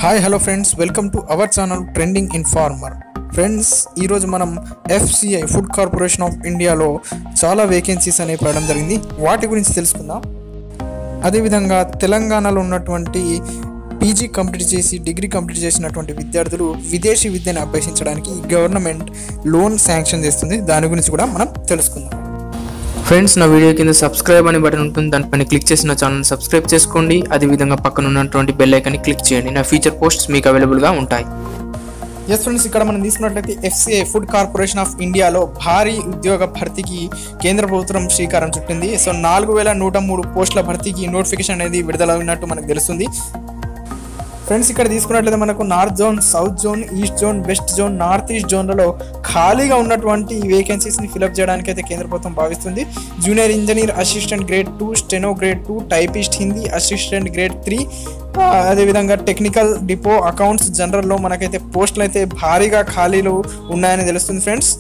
hi hello friends welcome to our channel trending informer friends ఈరోజు మనం FCI food corporation of ఇండియాలో చాలా vacancies అనేవి పడడం జరిగింది వాటి గురించి తెలుసుకుందాం అదేవిధంగా తెలంగాణలో ఉన్నటువంటి పీజీ కంప్లీట్ చేసి డిగ్రీ కంప్లీట్ చేసినటువంటి విద్యార్థులు విదేశీ విద్యను అభ్యసించడానికి గవర్నమెంట్ లోన్ శాంక్షన్ చేస్తుంది దాని గురించి కూడా మనం తెలుసుకుందాం ఫ్రెండ్స్ నా వీడియో కింద సబ్స్క్రైబ్ అనే బటన్ ఉంటుంది దానిపైన క్లిక్ చేసి నా ఛానల్ సబ్స్క్రైబ్ చేసుకోండి అదేవిధంగా పక్కన ఉన్నటువంటి బెల్ ఐకాన్ని క్లిక్ చేయండి నా ఫ్యూచర్ పోస్ట్స్ మీకు అవైలబుల్గా ఉంటాయి ఎస్ ఫ్రెండ్స్ ఇక్కడ మనం తీసుకున్నట్లయితే ఎఫ్సిఐ ఫుడ్ కార్పొరేషన్ ఆఫ్ ఇండియాలో భారీ ఉద్యోగ భర్తీకి కేంద్ర ప్రభుత్వం శ్రీకారం చుట్టింది సో నాలుగు వేల నూట మూడు పోస్టుల భర్తీకి నోటిఫికేషన్ అనేది విడుదల అయినట్టు మనకు తెలుస్తుంది ఫ్రెండ్స్ ఇక్కడ తీసుకున్నట్లయితే మనకు north zone south zone east zone west zone north east జోన్లలో ఖాళీగా ఉన్నటువంటి వేకెన్సీస్ని ఫిలప్ చేయడానికి అయితే కేంద్ర ప్రభుత్వం భావిస్తుంది junior engineer assistant grade two steno grade two typist Hindi assistant grade three అదేవిధంగా టెక్నికల్ డిపో అకౌంట్స్ జనరల్లో మనకైతే పోస్టులు అయితే భారీగా ఖాళీలు ఉన్నాయని తెలుస్తుంది ఫ్రెండ్స్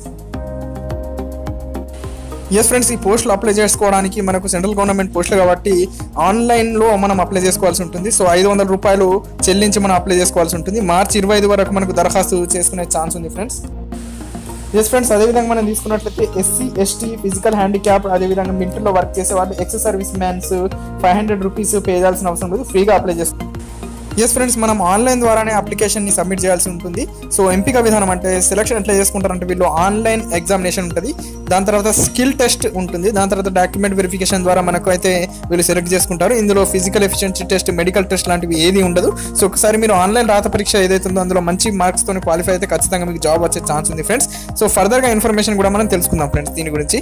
ఎస్ ఫ్రెండ్స్ ఈ పోస్టులు అప్లై చేసుకోవడానికి మనకు సెంట్రల్ గవర్నమెంట్ పోస్టులు కాబట్టి ఆన్లైన్లో మనం అప్లై చేసుకోవాల్సి ఉంటుంది సో ఐదు వందల రూపాయలు చెల్లించి మనం అప్లై చేసుకోవాల్సి ఉంటుంది మార్చి ఇరవై ఐదు వరకు మనకు దరఖాస్తు చేసుకునే ఛాన్స్ ఉంది ఫ్రెండ్స్ ఎస్ ఫ్రెండ్స్ అదేవిధంగా మనం తీసుకున్నట్లయితే ఎస్సీ ఎస్టీ ఫిజికల్ హ్యాండిక్యాప్ అదేవిధంగా మింట్లో వర్క్ చేసే వాళ్ళు ex service mans five hundred rupees pay చేయాల్సిన అవసరం లేదు ఫ్రీగా అప్లై చేసుకో ఎస్ ఫ్రెండ్స్ మనం ఆన్లైన్ ద్వారానే అప్లికేషన్ని సబ్మిట్ చేయాల్సి ఉంటుంది సో ఎంపిక విధానం అంటే సెలక్షన్ ఎట్లా చేసుకుంటారంటే వీళ్ళు ఆన్లైన్ ఎగ్జామినేషన్ ఉంటుంది దాని తర్వాత స్కిల్ టెస్ట్ ఉంటుంది దాని తర్వాత డాక్యుమెంట్ వెరిఫికేషన్ ద్వారా మనకు అయితే వీళ్ళు సెలెక్ట్ చేసుకుంటారు ఇందులో physical efficiency test medical test లాంటివి ఏది ఉండదు సో ఒకసారి మీరు ఆన్లైన్ రాత పరీక్ష ఏదైతే ఉందో అందులో మంచి మార్క్స్ తోని క్వాలిఫై అయితే ఖచ్చితంగా మీకు జాబ్ వచ్చే ఛాన్స్ ఉంది ఫ్రెండ్స్ సో ఫర్దర్గా ఇన్ఫర్మేషన్ కూడా మనం తెలుసుకుందాం ఫ్రెండ్స్ దీని గురించి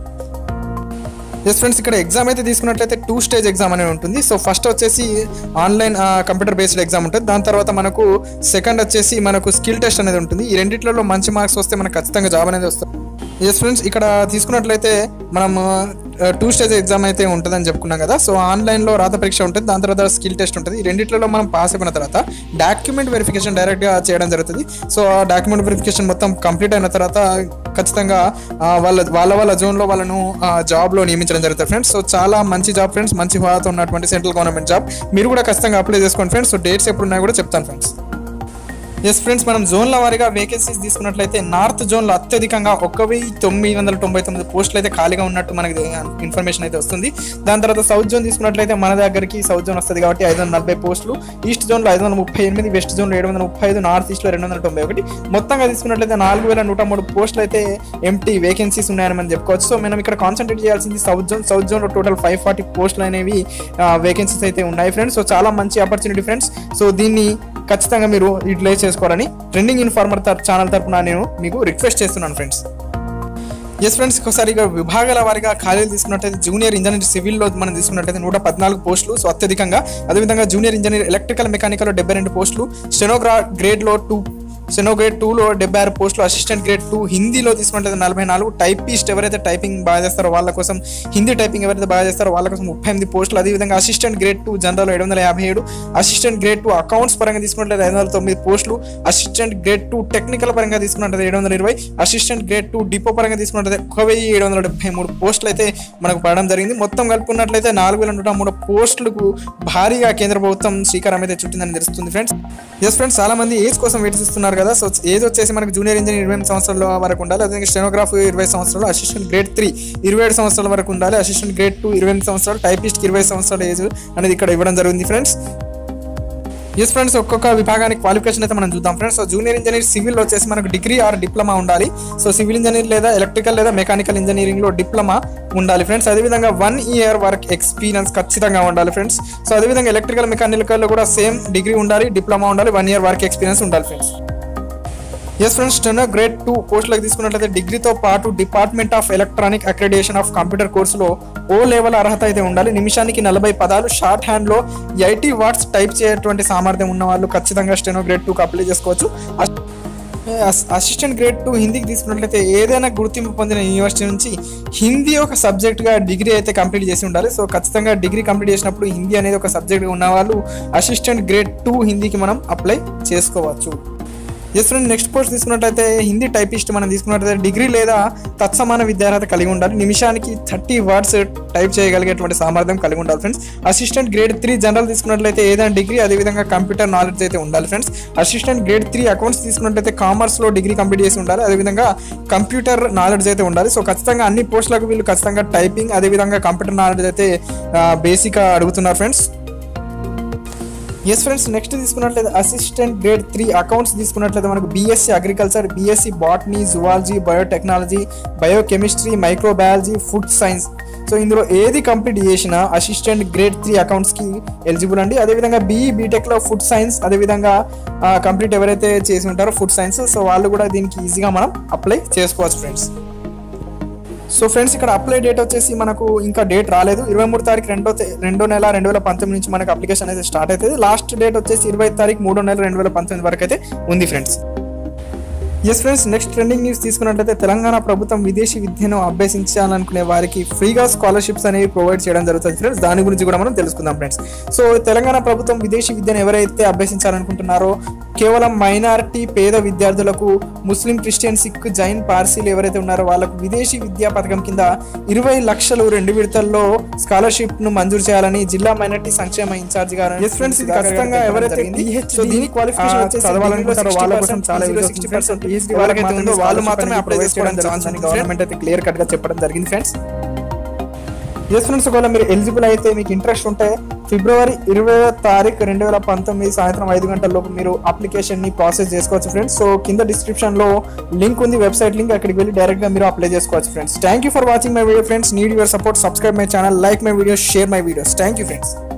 ఎస్ ఫ్రెండ్స్ ఇక్కడ ఎగ్జామ్ అయితే తీసుకున్నట్లయితే టూ స్టేజ్ ఎగ్జామ్ అనేది ఉంటుంది సో ఫస్ట్ వచ్చేసి ఆన్లైన్ కంప్యూటర్ బేస్డ్ ఎగ్జామ్ ఉంటుంది దాని తర్వాత మనకు సెకండ్ వచ్చేసి మనకు స్కిల్ టెస్ట్ అనేది ఉంటుంది ఈ రెండిట్లలో మంచి మార్క్స్ వస్తే మనకు ఖచ్చితంగా జాబ్ అనేది వస్తుంది ఎస్ ఫ్రెండ్స్ ఇక్కడ తీసుకున్నట్లయితే మనం టూ స్టేజ్ ఎగ్జామ్ అయితే ఉంటుందని చెప్పుకున్నాం కదా సో ఆన్లైన్లో రాత పరీక్ష ఉంటుంది దాని తర్వాత స్కిల్ టెస్ట్ ఉంటుంది ఈ రెండిట్లలో మనం పాస్ అయిపోయిన తర్వాత డాక్యుమెంట్ వెరిఫికేషన్ డైరెక్ట్గా చేయడం జరుగుతుంది సో ఆ డాక్యుమెంట్ వెరిఫికేషన్ మొత్తం కంప్లీట్ అయిన తర్వాత ఖచ్చితంగా ఆ, వాళ్ళ వాళ్ళ వాళ్ళ జోన్లో వాళ్ళను జాబ్లో నియమించడం జరుగుతుంది ఫ్రెండ్స్ సో చాలా మంచి జాబ్ ఫ్రెండ్స్ మంచి హోదాతో ఉన్నటువంటి సెంట్రల్ గవర్నమెంట్ జాబ్ మీరు కూడా ఖచ్చితంగా అప్లై చేసుకోండి ఫ్రెండ్స్ సో డేట్స్ ఎప్పుడు ఉన్నాయో కూడా చెప్తాను ఫ్రెండ్స్ ఎస్ ఫ్రెండ్స్ మనం జోన్ల వారీగా వేకెన్సీస్ తీసుకున్నట్లయితే నార్త్ జోన్లో అత్యధికంగా ఒక వెయ్యి తొమ్మిది వందల తొంభై తొమ్మిది పోస్టులు అయితే ఖాళీగా ఉన్నట్టు మనకి ఇన్ఫర్మేషన్ అయితే వస్తుంది దాని తర్వాత సౌత్ జోన్ తీసుకున్నట్లయితే మన దగ్గరికి సౌత్ జోన్ వస్తుంది కాబట్టి ఐదు వందల నలభై పోస్టులు ఈస్ట్ జోన్లో ఐదు వందల ముప్పై ఎనిమిది వెస్ట్ జోన్లో ఏడు వందల ముప్పై ఐదు నార్త్ ఈస్ట్లో రెండు వందల తొంభై ఒకటి మొత్తంగా తీసుకున్నట్లయితే నాలుగు వేల నూట మూడు పోస్టులు అయితే ఎంటీ వేకెన్సీస్ ఉన్నాయని మనం చెప్పుకోవచ్చు సో మనం ఇక్కడ కాన్సన్ట్రేట్ చేయాల్సింది సౌత్ జోన్ సౌత్ జోన్లో టోటల్ ఫైవ్ ఫార్టీ పోస్టులు అనేవి వేకెన్సీస్ అయితే ఉన్నాయి ఫ్రెండ్స్ సో చాలా మంచి ఆపర్చునిటీ ఫ్రెండ్స్ సో దీన్ని ఖచ్చితంగా మీరు యూటిలైజ్ చేసుకోవాలని ట్రెండింగ్ ఇన్ఫార్మర్ ఛానల్ తరపున నేను మీకు రిక్వెస్ట్ చేస్తున్నాను ఫ్రెండ్స్ ఎస్ ఫ్రెండ్స్ ఒకసారి ఇక విభాగాల వారిగా ఖాళీలు తీసుకున్నట్టయితే జూనియర్ ఇంజనీర్ సివిల్లో మనం తీసుకున్నట్టయితే నూట పద్నాలుగు పోస్టులు సో అత్యధికంగా అదేవిధంగా జూనియర్ ఇంజనీర్ ఎలక్ట్రికల్ మెకానికల్ డెబ్బై రెండు పోస్టులు స్టెనోగ్రా గ్రేడ్లో టూ స్టెనో గ్రేడ్ టూలో డెబ్బై ఆరు పోస్టులు అసిస్టెంట్ గ్రేడ్ టూ హిందీలో తీసుకున్నట్లయితే నలభై నాలుగు టైపిస్ట్ ఎవరైతే టైపింగ్ బాగా చేస్తారో వాళ్ళ కోసం హిందీ టైపింగ్ ఎవరైతే బాగా చేస్తారో వాళ్ళ కోసం ముప్పై ఎనిమిది పోస్టులు అదేవిధంగా అసిస్టెంట్ గ్రేడ్ టూ జనరల్ ఏడు వందల యాభై ఏడు అసిస్టెంట్ గ్రేడ్ టూ అకౌంట్స్ పరంగా తీసుకున్నట్లయితే ఐదు వందల తొమ్మిది పోస్టులు అసిస్టెంట్ గ్రేడ్ టూ టెక్నికల్ పరంగా తీసుకున్నట్లయితే ఏడు వందల ఇరవై అసిస్టెంట్ గ్రేడ్ టూ డిపో పరంగా తీసుకున్నట్లయితే ఒక వెయ్యి ఏడు వందల డెబ్బై మూడు పోస్టులు అయితే మనకు పడడం జరిగింది మొత్తం కలుపుకున్నట్లయితే నాలుగు వేల నూట మూడు పోస్టులకు భారీగా కేంద్ర ప్రభుత్వం శ్రీకారం అయితే చుట్టిందని తెలుస్తుంది ఫ్రెండ్స్ ఎస్ ఫ్రెండ్స్ చాలా మంది ఏజ్ కోసం వెయిట్ చేస్తున్నారు కదా సో ఏజ్ వచ్చేసి మనకు జూనియర్ ఇంజనీర్ ఇరవై ఎనిమిది సంవత్సరాల వరకు ఉండాలి అదే స్టెనోగ్రాఫ్ ఇరవై సంవత్సరాలు అసిస్టెంట్ గ్రేడ్ త్రీ ఇరవై ఏడు సంవత్సరాల వరకు ఉండాలి అసిస్టెంట్ గ్రేడ్ టూ ఇరవై ఎనిమిది సంవత్సరాలు టైపిస్ట్కి ఇరవై సంవత్సరాల ఏజ్ అనేది ఇక్కడ ఇవ్వడం జరిగింది ఫ్రెండ్స్ ఎస్ ఫ్రెండ్స్ ఒక్కొక్క విభాగానికి క్వాలిఫికేషన్ అయితే మనం చూద్దాం friends so junior engineer civil వచ్చేసి మనకు డిగ్రీ ఆర్ డిప్లొమా ఉండాలి సో సివిల్ ఇంజనీర్ లేదా ఎలక్ట్రికల్ లేదా మెకానికల్ ఇంజనీరింగ్ లో డిప్లొమా ఉండాలి ఫ్రెండ్స్ అదేవిధంగా వన్ ఇయర్ వర్క్ ఎక్స్పీరియన్స్ ఖచ్చితంగా ఉండాలి ఫ్రెండ్స్ సో అదేవిధంగా ఎలక్ట్రికల్ మెకానికల్ లో కూడా సేమ్ డిగ్రీ ఉండాలి డిప్లొమా ఉండాలి వన్ ఇయర్ వర్క్ ఎక్స్పీరియన్స్ ఉండాలి friends yes friends steno grade two పోస్టులకు తీసుకున్నట్లయితే డిగ్రీతో పాటు department of electronic accreditation of computer కోర్సులో ఓ లెవెల్ అర్హత అయితే ఉండాలి నిమిషానికి నలభై పదాలు షార్ట్ హ్యాండ్లో ఎయిటీ వాట్స్ టైప్ చేయటువంటి సామర్థ్యం ఉన్న వాళ్ళు ఖచ్చితంగా స్టెనో గ్రేడ్ టూకి అప్లై చేసుకోవచ్చు అస్- అసిస్టెంట్ గ్రేడ్ టూ హిందీకి తీసుకున్నట్లయితే ఏదైనా గుర్తింపు పొందిన యూనివర్సిటీ నుంచి హిందీ ఒక సబ్జెక్ట్గా డిగ్రీ అయితే కంప్లీట్ చేసి ఉండాలి సో ఖచ్చితంగా డిగ్రీ కంప్లీట్ చేసినప్పుడు హిందీ అనేది ఒక సబ్జెక్ట్గా ఉన్న వాళ్ళు అసిస్టెంట్ గ్రేడ్ టూ హిందీకి మనం అప్లై చేసుకోవచ్చు ఎస్ ఫ్రెండ్ నెక్స్ట్ పోస్ట్ తీసుకున్నట్లయితే హిందీ టైపిస్ట్ మనం తీసుకున్నట్లయితే డిగ్రీ లేదా తత్సమాన విద్యార్హత కలిగి ఉండాలి నిమిషానికి థర్టీ వర్డ్స్ టైప్ చేయగలిగేటువంటి సామర్థ్యం కలిగి ఉండాలి friends assistant grade three general తీసుకున్నట్లయితే ఏదైనా డిగ్రీ అదేవిధంగా కంప్యూటర్ నాలెడ్జ్ అయితే ఉండాలి friends assistant grade three accounts తీసుకున్నట్లయితే కామర్స్లో డిగ్రీ కంప్లీట్ చేసి ఉండాలి అదేవిధంగా కంప్యూటర్ నాలెడ్జ్ అయితే ఉండాలి సో ఖచ్చితంగా అన్ని పోస్టులకు వీళ్ళు ఖచ్చితంగా టైపింగ్ అదేవిధంగా కంప్యూటర్ నాలెడ్జ్ అయితే బేసిక్గా అడుగుతున్నారు ఫ్రెండ్స్ ఎస్ ఫ్రెండ్స్ నెక్స్ట్ తీసుకున్నట్లయితే అసిస్టెంట్ గ్రేడ్ త్రీ అకౌంట్స్ తీసుకున్నట్లయితే మనకు BSc agriculture BSc botany zoology biotechnology biochemistry microbiology food science so ఇందులో ఏది కంప్లీట్ చేసినా అసిస్టెంట్ గ్రేడ్ త్రీ అకౌంట్స్కి ఎలిజిబుల్ అండి అదేవిధంగా బీఈ బీటెక్లో ఫుడ్ సైన్స్ అదేవిధంగా కంప్లీట్ ఎవరైతే చేసి ఉంటారో ఫుడ్ సైన్స్ సో వాళ్ళు కూడా దీనికి ఈజీగా మనం అప్లై చేసుకోవచ్చు ఫ్రెండ్స్ సో ఫ్రెండ్స్ ఇక్కడ అప్లై డేట్ వచ్చేసి మనకు ఇంకా డేట్ రాలేదు ఇరవై మూడు తారీఖు రెండో తే- రెండో నెల రెండు వేల పంతొమ్మిది నుంచి మనకు అప్లికేషన్ అయితే స్టార్ట్ అవుతుంది లాస్ట్ డేట్ వచ్చేసి ఇరవై తారీఖు మూడో నెల రెండు వేల పంతొమ్మిది వరకు అయితే ఉంది friends yes friends next trending news తీసుకున్నట్లయితే తెలంగాణ ప్రభుత్వం విదేశీ విద్యను అభ్యసించాలనుకునే వారికి ఫ్రీగా స్కాలర్షిప్స్ అనేవి ప్రొవైడ్ చేయడం జరుగుతుంది ఫ్రెండ్స్ దాని గురించి కూడా మనం తెలుసుకుందాం ఫ్రెండ్స్ సో తెలంగాణ ప్రభుత్వం విదేశీ విద్యను ఎవరైతే అభ్యసించాలనుకుంటున్నారో కేవలం మైనారిటీ పేద విద్యార్థులకు ముస్లిం క్రిస్టియన్ సిక్ జైన్ పార్సీలు ఎవరైతే ఉన్నారో వాళ్ళకు విదేశీ విద్యా పథకం కింద ఇరవై లక్షలు రెండు విడతల్లో స్కాలర్షిప్ ను మంజూరు చేయాలని జిల్లా మైనారిటీ సంక్షేమ ఇన్ఛార్జ్ గారు ఎస్ ఫ్రెండ్స్ ఇది ఖచ్చితంగా ఎవరైతే సో దీని క్వాలిఫికేషన్ వచ్చేసి చదవాలనుకుంటారో వాళ్ళ కోసం చాలా సిక్స్టీ పర్సెంట్ ఈజీ వాళ్ళకైతే ఉందో వాళ్ళు మాత్రమే అప్లై చేసుకోవడం జరుగుతుంది గవర్నమెంట్ అయితే క్లియర్ కట్ గా చెప్పడం జరిగింది ఫ్రెండ్స్ ఎస్ ఫ్రెండ్స్ ఒకవేళ మీరు ఎలిజిబుల్ అయితే మీకు ఇంట్రెస్ట్ ఉంటే ఫిబ్రవరి ఇరవై తారీఖు రెండు వేల పంతొమ్మిది సాయంత్రం ఐదు గంటల లోపు మీరు అప్లికేషన్ ని ప్రాసెస్ చేసుకోవచ్చు ఫ్రెండ్స్ సో కింద డిస్క్రిప్షన్ లో లింక్ ఉంది వెబ్సైట్ లింక్ అక్కడికి వెళ్ళి డైరెక్ట్ గా మీరు అప్లై చేసుకోవచ్చు friends thank you for watching my video friends need your support subscribe my channel like my video share my videos thank you friends